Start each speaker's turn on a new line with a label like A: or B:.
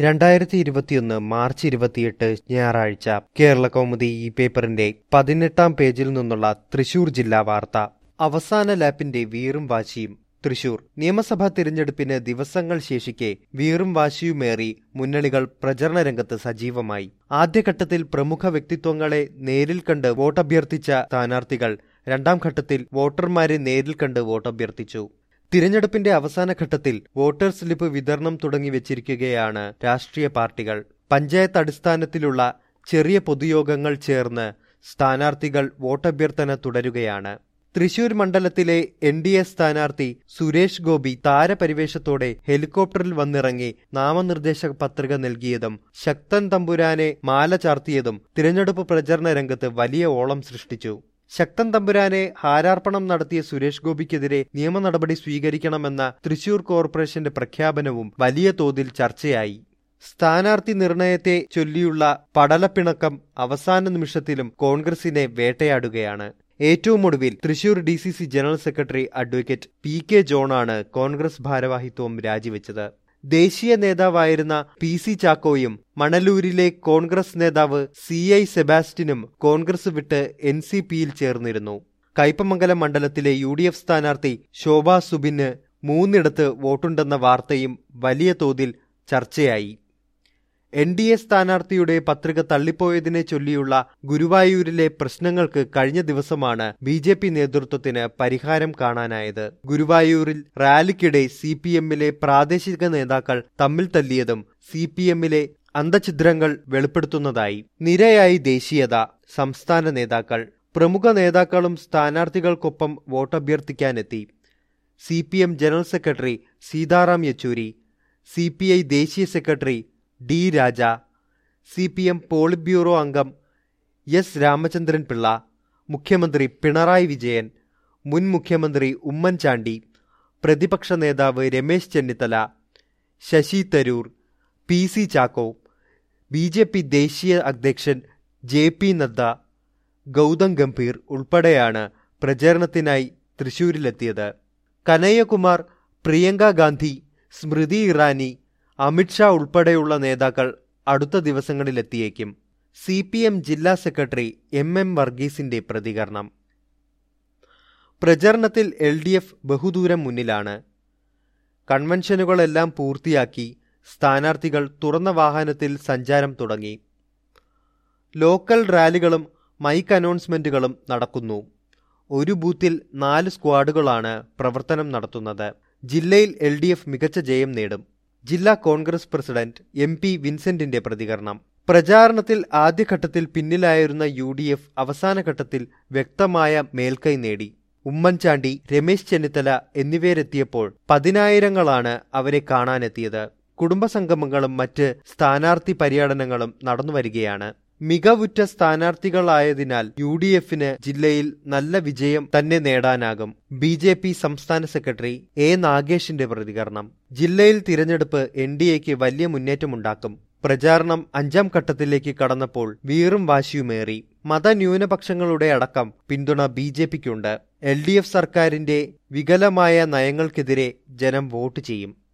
A: രണ്ടായിരത്തി ഇരുപത്തിയൊന്ന് മാർച്ച് ഇരുപത്തിയെട്ട് ഞായറാഴ്ച കേരള കൗമുദി ഈ പേപ്പറിന്റെ പതിനെട്ടാം പേജിൽ നിന്നുള്ള തൃശൂർ ജില്ലാ വാർത്ത അവസാന ലാപ്പിന്റെ വീറും വാശിയും തൃശൂർ നിയമസഭാ തിരഞ്ഞെടുപ്പിന് ദിവസങ്ങൾ ശേഷിക്കെ വീറും വാശിയുമേറി മുന്നണികൾ പ്രചരണ രംഗത്ത് സജീവമായി ആദ്യഘട്ടത്തിൽ പ്രമുഖ വ്യക്തിത്വങ്ങളെ നേരിൽ കണ്ട് വോട്ടഭ്യർത്ഥിച്ച സ്ഥാനാർത്ഥികൾ രണ്ടാം ഘട്ടത്തിൽ വോട്ടർമാരെ നേരിൽ കണ്ട് വോട്ടഭ്യർത്ഥിച്ചു തിരഞ്ഞെടുപ്പിന്റെ അവസാന ഘട്ടത്തിൽ വോട്ടർ സ്ലിപ്പ് വിതരണം തുടങ്ങി വെച്ചിരിക്കുകയാണ് രാഷ്ട്രീയ പാർട്ടികൾ പഞ്ചായത്ത് അടിസ്ഥാനത്തിലുള്ള ചെറിയ പൊതുയോഗങ്ങൾ ചേർന്ന് സ്ഥാനാർത്ഥികൾ വോട്ടഭ്യർത്ഥന തുടരുകയാണ് തൃശൂർ മണ്ഡലത്തിലെ എൻ ഡി എ സ്ഥാനാർത്ഥി സുരേഷ് ഗോപി താരപരിവേഷത്തോടെ ഹെലികോപ്റ്ററിൽ വന്നിറങ്ങി നാമനിർദ്ദേശ പത്രിക നൽകിയതും ശക്തൻ തമ്പുരാനെ മാല ചാർത്തിയതും തിരഞ്ഞെടുപ്പ് പ്രചരണ രംഗത്ത് വലിയ ഓളം സൃഷ്ടിച്ചു ശക്തൻ തമ്പുരാനെ ഹാരാർപ്പണം നടത്തിയ സുരേഷ് ഗോപിക്കെതിരെ നിയമ നടപടി സ്വീകരിക്കണമെന്ന തൃശൂർ കോർപ്പറേഷന്റെ പ്രഖ്യാപനവും വലിയ തോതിൽ ചർച്ചയായി സ്ഥാനാർത്ഥി നിർണയത്തെ ചൊല്ലിയുള്ള പടലപ്പിണക്കം അവസാന നിമിഷത്തിലും കോൺഗ്രസിനെ വേട്ടയാടുകയാണ് ഏറ്റവും ഒടുവിൽ Thrissur D C C general secretary advocate P K ജോണാണ് കോൺഗ്രസ് ഭാരവാഹിത്വം രാജിവെച്ചത് ദേശീയ നേതാവായിരുന്ന പി സി ചാക്കോയും മണലൂരിലെ കോൺഗ്രസ് നേതാവ് സി ഐ സെബാസ്റ്റിനും കോൺഗ്രസ് വിട്ട് എൻ സി പിയിൽ ചേർന്നിരുന്നു കയ്പമംഗലം മണ്ഡലത്തിലെ യു ഡി എഫ് സ്ഥാനാർത്ഥി ശോഭ സുബിന് മൂന്നിടത്ത് വോട്ടുണ്ടെന്ന വാർത്തയും വലിയ തോതിൽ ചർച്ചയായി എൻ ഡി എ സ്ഥാനാർത്ഥിയുടെ പത്രിക തള്ളിപ്പോയതിനെ ചൊല്ലിയുള്ള ഗുരുവായൂരിലെ പ്രശ്നങ്ങൾക്ക് കഴിഞ്ഞ ദിവസമാണ് ബി ജെ പി നേതൃത്വത്തിന് പരിഹാരം കാണാനായത് ഗുരുവായൂരിൽ റാലിക്കിടെ സി പി എമ്മിലെ പ്രാദേശിക നേതാക്കൾ തമ്മിൽ തല്ലിയതും സി പി എമ്മിലെ അന്തഛിദ്രങ്ങൾ വെളിപ്പെടുത്തുന്നതായി നിരയായി ദേശീയത സംസ്ഥാന നേതാക്കൾ പ്രമുഖ നേതാക്കളും സ്ഥാനാർത്ഥികൾക്കൊപ്പം വോട്ടഭ്യർത്ഥിക്കാനെത്തി C P M general secretary Sitaram Yechury C P I ദേശീയ secretary D Raja C P M polit bureau അംഗം എസ് രാമചന്ദ്രൻ പിള്ള മുഖ്യമന്ത്രി പിണറായി വിജയൻ മുൻ മുഖ്യമന്ത്രി ഉമ്മൻചാണ്ടി പ്രതിപക്ഷ നേതാവ് Ramesh Chennithala Shashi Tharoor P C Chacko B J P ദേശീയ അധ്യക്ഷൻ ജെ പി നദ്ദ ഗൗതം ഗംഭീർ ഉൾപ്പെടെയാണ് പ്രചരണത്തിനായി തൃശൂരിലെത്തിയത് കനയ്യകുമാർ പ്രിയങ്ക ഗാന്ധി സ്മൃതി ഇറാനി അമിത്ഷാ ഉൾപ്പെടെയുള്ള നേതാക്കൾ അടുത്ത ദിവസങ്ങളിലെത്തിയേക്കും സി പി എം ജില്ലാ സെക്രട്ടറി എം എം വർഗീസിന്റെ പ്രതികരണം പ്രചരണത്തിൽ എൽ ഡി എഫ് ബഹുദൂരം മുന്നിലാണ് കൺവെൻഷനുകളെല്ലാം പൂർത്തിയാക്കി സ്ഥാനാർത്ഥികൾ തുറന്ന വാഹനത്തിൽ സഞ്ചാരം തുടങ്ങി ലോക്കൽ റാലികളും മൈക്ക് അനൗൺസ്മെന്റുകളും നടക്കുന്നു ഒരു ബൂത്തിൽ നാല് സ്ക്വാഡുകളാണ് പ്രവർത്തനം നടത്തുന്നത് ജില്ലയിൽ എൽ ഡി എഫ് മികച്ച ജയം നേടും ജില്ലാ കോൺഗ്രസ് പ്രസിഡന്റ് എം പി വിൻസെന്റിന്റെ പ്രതികരണം പ്രചാരണത്തിൽ ആദ്യഘട്ടത്തിൽ പിന്നിലായിരുന്ന യു ഡി എഫ് അവസാന ഘട്ടത്തിൽ വ്യക്തമായ മേൽക്കൈ നേടി ഉമ്മൻചാണ്ടി രമേശ് ചെന്നിത്തല എന്നിവരെത്തിയപ്പോൾ പതിനായിരങ്ങളാണ് അവരെ കാണാനെത്തിയത് കുടുംബസംഗമങ്ങളും മറ്റ് സ്ഥാനാർത്ഥി പര്യടനങ്ങളും നടന്നുവരികയാണ് മികവുറ്റ സ്ഥാനാർത്ഥികളായതിനാൽ യു ഡി എഫിന് ജില്ലയിൽ നല്ല വിജയം തന്നെ നേടാനാകും ബി ജെ പി സംസ്ഥാന സെക്രട്ടറി എ നാഗേഷിന്റെ പ്രതികരണം ജില്ലയിൽ തിരഞ്ഞെടുപ്പ് എൻ ഡി എക്ക് വലിയ മുന്നേറ്റമുണ്ടാക്കും പ്രചാരണം അഞ്ചാം ഘട്ടത്തിലേക്ക് കടന്നപ്പോൾ വീറും വാശിയുമേറി മതന്യൂനപക്ഷങ്ങളുടെ അടക്കം പിന്തുണ ബി ജെ പിക്കുണ്ട് എൽ ഡി എഫ് സർക്കാരിന്റെ വികലമായ നയങ്ങൾക്കെതിരെ ജനം വോട്ട് ചെയ്യും